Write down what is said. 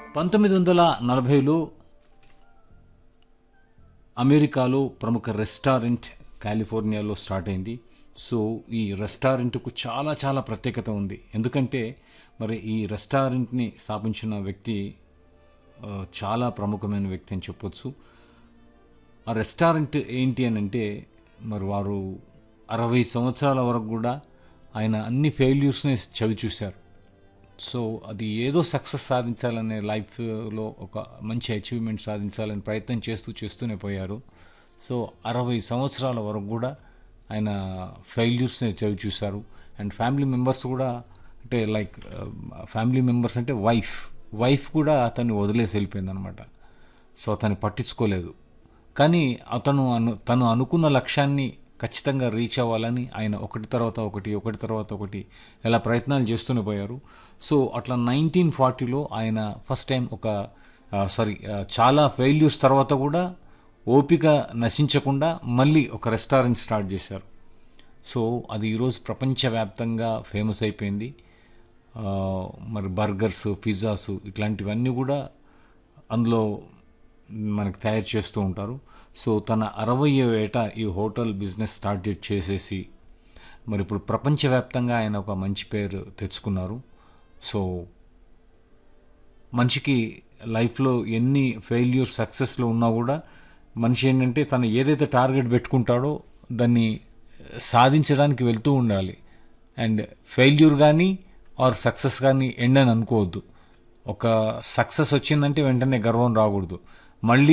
పంతొమ్మిది వందల నలభైలో అమెరికాలో ప్రముఖ రెస్టారెంట్ కాలిఫోర్నియాలో స్టార్ట్ అయింది సో ఈ రెస్టారెంట్కు చాలా చాలా ప్రత్యేకత ఉంది ఎందుకంటే మరి ఈ రెస్టారెంట్ని స్థాపించిన వ్యక్తి ఆ, చాలా ప్రముఖమైన వ్యక్తి అని చెప్పొచ్చు ఆ రెస్టారెంట్ ఏంటి అని అంటే మరి వారు అరవై సంవత్సరాల వరకు కూడా ఆయన అన్ని ఫెయిల్యూర్స్ని చవి చూశారు సో అది ఏదో సక్సెస్ సాధించాలనే లైఫ్లో ఒక మంచి అచీవ్మెంట్ సాధించాలని ప్రయత్నం చేస్తూ చేస్తూనే పోయారు సో అరవై సంవత్సరాల వరకు కూడా ఆయన ఫెయిల్యూర్స్ని చవి చూశారు అండ్ ఫ్యామిలీ మెంబర్స్ కూడా అంటే లైక్ ఫ్యామిలీ మెంబర్స్ అంటే వైఫ్ వైఫ్ కూడా అతన్ని వదిలేసి వెళ్ళిపోయింది అనమాట సో అతన్ని పట్టించుకోలేదు కానీ అతను అను తను అనుకున్న లక్ష్యాన్ని ఖచ్చితంగా రీచ్ అవ్వాలని ఆయన ఒకటి తర్వాత ఒకటి ఒకటి తర్వాత ఒకటి ఇలా ప్రయత్నాలు చేస్తూనే పోయారు సో అట్లా నైన్టీన్ ఫార్టీలో ఆయన ఫస్ట్ టైం ఒక సారీ చాలా ఫెయిల్యూర్స్ తర్వాత కూడా ఓపిక నశించకుండా మళ్ళీ ఒక రెస్టారెంట్ స్టార్ట్ చేశారు సో అది ఈరోజు ప్రపంచవ్యాప్తంగా ఫేమస్ అయిపోయింది ఆ, మరి బర్గర్స్ పిజ్జాస్ ఇట్లాంటివన్నీ కూడా అందులో మనకు తయారు చేస్తూ ఉంటారు సో తన అరవై ఏట ఈ హోటల్ బిజినెస్ స్టార్ట్ చేసేసి మరి ఇప్పుడు ప్రపంచవ్యాప్తంగా ఆయన ఒక మంచి పేరు తెచ్చుకున్నారు సో మనిషికి లైఫ్లో ఎన్ని ఫెయిల్యూర్ సక్సెస్లో ఉన్నా కూడా మనిషి ఏంటంటే తను ఏదైతే టార్గెట్ పెట్టుకుంటాడో దాన్ని సాధించడానికి వెళ్తూ ఉండాలి అండ్ ఫెయిల్యూర్ కానీ ఆర్ సక్సెస్ కానీ ఎండ్ అని అనుకోవద్దు ఒక సక్సెస్ వచ్చిందంటే వెంటనే గర్వం రాకూడదు మళ్ళీ